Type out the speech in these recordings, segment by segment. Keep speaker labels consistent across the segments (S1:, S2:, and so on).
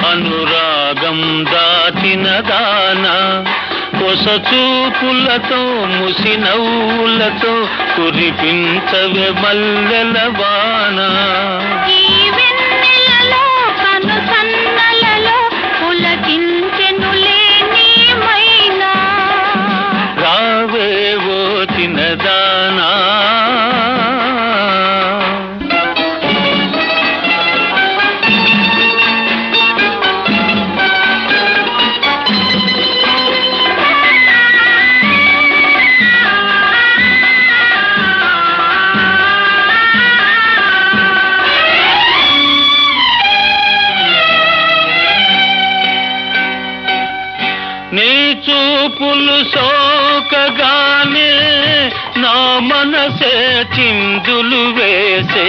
S1: అనురాగం దాచిన దాన కొస చూపులతో ముసి నవ్వులతో కురిపించవే మల్లెల వాన
S2: ఈ వెన్నెలలో కను సన్నలలో పులకించెనులే నీ మైనా
S1: రావే ఓ చిన్నదానా నీ చూపులు సోకగానే నా మనసే చిందులు వేసే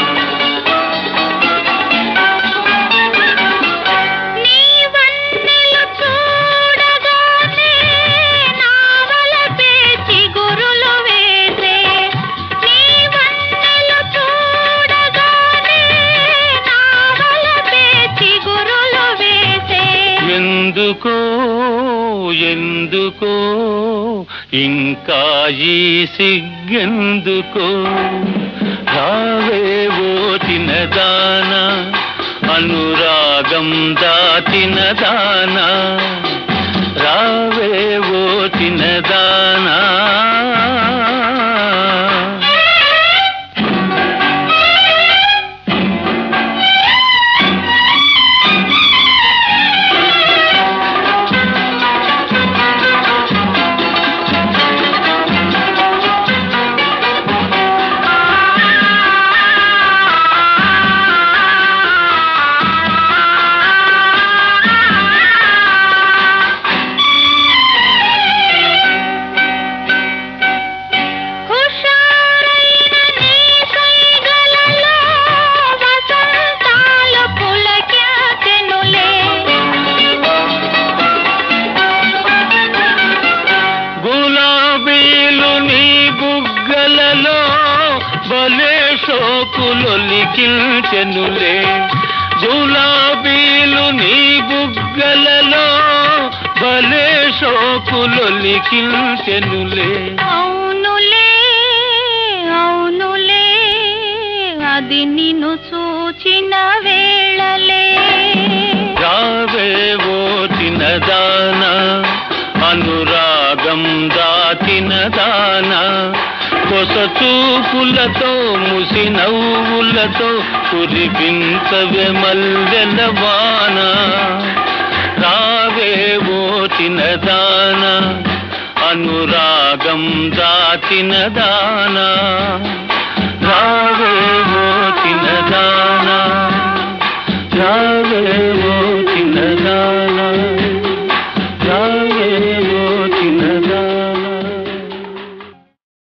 S2: నీ వన్నెలు చూడగానే నా వలపే చిగురులు వేసే నీ వన్నెలు చూడగానే నా వలపే చిగురులు వేసే
S1: ఎందుకో ఎందుకో ఇంకా ఈ సిగ్గెందుకో రావేవో తినదాన అనురాగం దాచిన దాన రావేవో తినదానా
S2: హుషారైన నీ కైగలలో వసంతాలు పులకించెనులే
S1: గులాబీలు నీ బుగ్గలలో భలే షోకులొలికిల్చెనులే గులాబీలు నీ బుగ్గలలో భలే షోకులొలికిల్చెనులే
S2: అవునులే అవునులే అది నిన్ను చూచిన వేళలే
S1: రావేవో తినదాన అనురాగం దాచిన దాన కొస చూపులతో ముసి నవ్వులతో కురిపించవే మల్లెల వాన రావేవో తినదాన అనురాగం దాచిన దానా